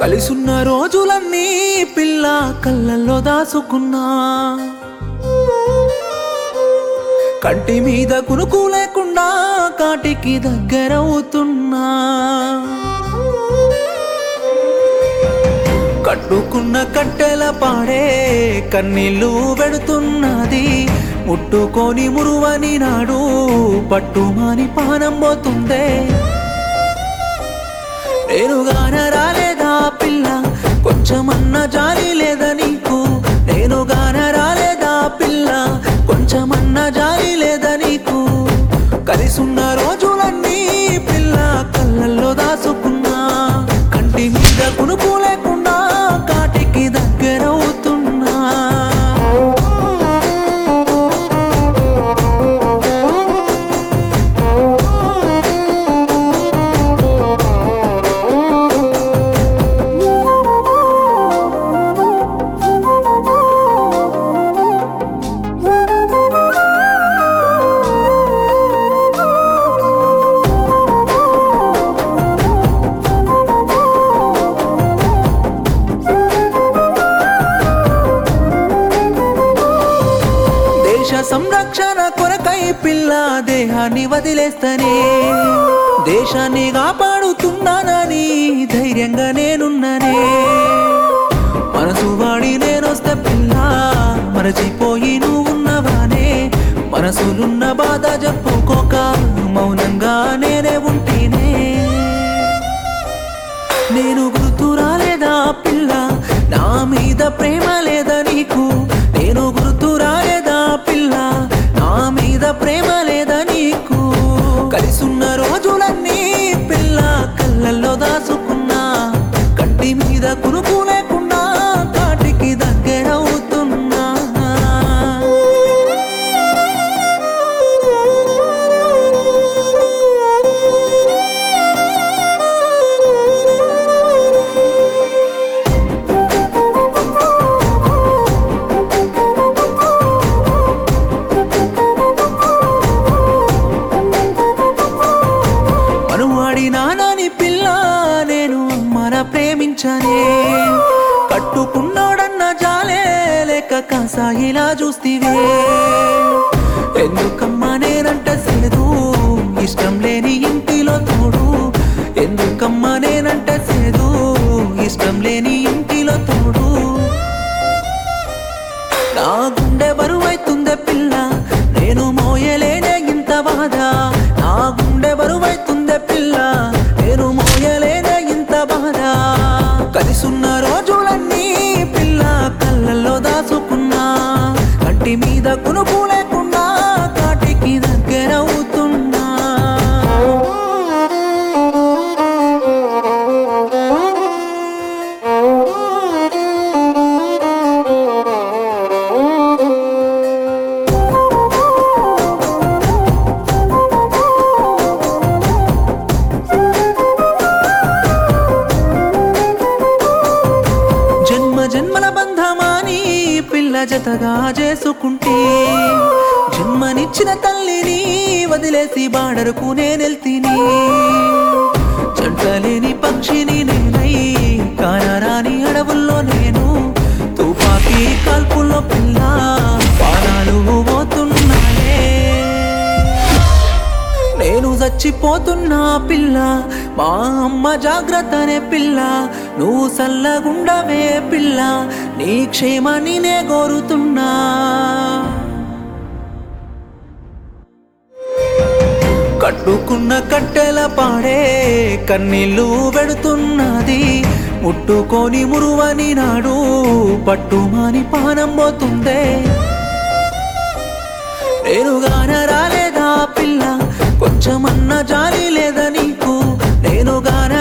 కలిసున్న రోజులన్నీ పిల్ల కళ్ళల్లో దాసుకున్నా కంటి మీద కునుకు లేకుండా కాటికి దగ్గరవుతున్నా కట్టుకున్న కట్టెల పాడే కన్నీళ్ళు పెడుతున్నది ముట్టుకొని మురువని నాడు పట్టుమాని పానం పోతుందే నేనుగాన రాలేదా పిల్ల కొంచెమన్న జాలి లేదా నీకు నేనుగాన రాలేదా పిల్ల కొంచెమన్న జాలి లేదా నీకు కలిసున్న రోజులన్నీ పిల్ల కళ్ళల్లో దాసుకున్నా కంటి మీద కునుకు లేకుండా కాటికి దగ్గరవుతున్నా దేశ సంరక్షణ కొరకై పిల్ల దేహాన్ని వదిలేస్తనే దేశాన్ని కాపాడుతున్నానని ధైర్యంగా నేనున్ననే మనసు వాడి నేనొస్తే పిల్ల మరచిపోయి నువ్వున్నవానే మనసులున్న బాధ చెప్పుకోక మౌనంగా నేనే ఉంటేనే నేను గుర్తు రాలేదా పిల్ల నా మీద ప్రేమ లేదా నీకు నేను గుర్తు రాలేదా పిల్ల నా మీద ప్రేమ లేదా నీకు కలిసున్న రోజులన్నీ పిల్ల కళ్ళల్లో దాసుకున్నా కంటి మీద కునుకు లేకుండా కాటికి దగ్గరవుతున్నా మనువాడి నానాని పిల్ల నేను అమ్మన ప్రేమించనే కట్టుకున్నాడన్న జాలే లేక కాసాయిలా చూస్తివే ఎందుకమ్మా నేనంటే సేదు ఇష్టం లేని ఇంటిలో తోడు ఎందుకమ్మా నేనంటే సేదు ఇష్టం లేని ఇంటిలో తోడు నా గుండె బరువైతుందే పిల్ల నేను మోయలేనే ఇంత బాధ నా గుండె బరువైతుందే పిల్ల నేను మోయలేనే ఇంత బాధ కలిసున్న రోజులన్నీ పిల్ల కళ్ళల్లో దాసుకున్నా కంటి మీద కునుకు లేకుండా కాటికి దగ్గరవుతున్నా జన్మ జన్మల బంధమాని పిల్ల జతగా చేసుకుంటే జన్మనిచ్చిన తల్లిని వదిలేసి బాడరుకు నేనెల్తిని జంటలేని పక్షిని నేనై కానరాని అడవుల్లో నేను తుపాకీ కాల్పుల్లో పిల్ల పానాలు పోతున్నాయే నేను చచ్చిపోతున్నా పిల్ల మా అమ్మ జాగ్రత్తనే పిల్ల నువ్వు సల్లగుండవే పిల్ల నీ క్షేమాన్ని నే కోరుతున్నా కట్టుకున్న కట్టెల పాడే కన్నీళ్ళు పెడుతున్నది ముట్టుకొని మురువని నాడు పట్టుమాని పానం పోతుందే నేనుగాన రాలేదా పిల్ల కొంచెమన్న జాలి లేదా నీకు నేనుగాన